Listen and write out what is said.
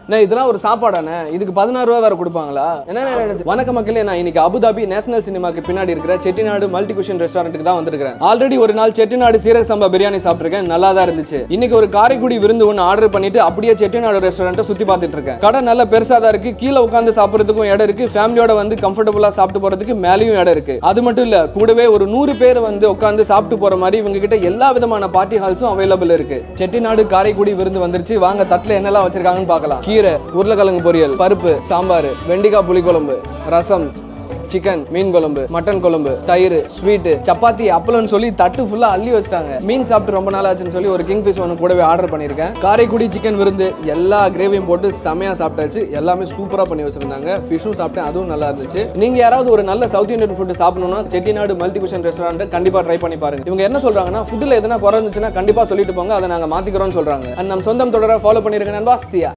நான் இதெல்லாம் ஒரு சாப்பாடானே இதுக்கு பதினாறு ரூபா வேற கொடுப்பாங்களா என்ன நினைச்சு வணக்க மக்களே நான் இன்னைக்கு அபுதாபி நேஷனல் சினிமாக்கு பின்னாடி இருக்கிற செட்டிநாடு மல்டி குஷன் ரெஸ்டாரண்ட்டுக்கு தான் வந்திருக்கிறேன் ஆல்ரெடி ஒரு நாள் செட்டிநாடு சீரக சம்பா பிரியாணி சாப்பிட்டிருக்கேன் நல்லா தான் இருந்துச்சு இன்னைக்கு ஒரு காரைக்குடி விருந்து ஒன்று ஆர்டர் பண்ணிட்டு அப்படியே செட்டிநாடு ரெஸ்டாரண்ட்டை சுத்தி பார்த்துட்டு இருக்கேன் கடை நல்ல பெருசா தான் இருக்கு கீழே உட்காந்து சாப்பிடுறதுக்கும் இடம் இருக்கு ஃபேமிலியோட வந்து கம்ஃபர்டபுளா சாப்பிட்டு போறதுக்கு மேலேயும் இடம் இருக்கு அது மட்டும் இல்ல கூடவே ஒரு நூறு பேர் வந்து உட்காந்து சாப்பிட்டு போற மாதிரி இவங்க கிட்ட எல்லா விதமான பார்ட்டி ஹால்ஸும் அவைலபிள் இருக்கு செட்டிநாடு காரைக்குடி விருந்து வந்துருச்சு வாங்க தட்டுல என்னெல்லாம் வச்சிருக்காங்கன்னு பார்க்கலாம் கீரை உருளைக்கிழங்கு பொரியல் பருப்பு சாம்பார் வெண்டிக்காய் புளிக்குழம்பு ரசம் சிக்கன் மீன் குழம்பு மட்டன் குழம்பு தயிர் ஸ்வீட் சப்பாத்தி அப்பளம்னு சொல்லி தட்டு ஃபுல்லா அள்ளி வச்சிட்டாங்க மீன் சாப்பிட்டு ரொம்ப நாள் ஆச்சுன்னு சொல்லி ஒரு கிங் ஃபிஷ் ஒன்று கூடவே ஆர்டர் பண்ணியிருக்கேன் காரைக்குடி சிக்கன் விருந்து எல்லா கிரேவியும் போட்டு செமையா சாப்பிட்டாச்சு எல்லாமே சூப்பரா பண்ணி வச்சிருந்தாங்க ஃபிஷ்ஷும் சாப்பிட்டேன் அதுவும் நல்லா இருந்துச்சு நீங்க யாராவது ஒரு நல்ல சவுத் இந்தியன் ஃபுட் சாப்பிடணும்னா செட்டிநாடு மல்டி குஷன் ரெஸ்டாரண்ட் கண்டிப்பா ட்ரை பண்ணி பாருங்க இவங்க என்ன சொல்றாங்கன்னா ஃபுட்ல எதனா குறை இருந்துச்சுன்னா கண்டிப்பா சொல்லிட்டு போங்க அதை நாங்க மாத்திக்கிறோம்னு சொல்றாங்க அண்ட் நம்ம சொந்தம் தொடர ஃபாலோ பண்ணிருங்க நண்பா சியா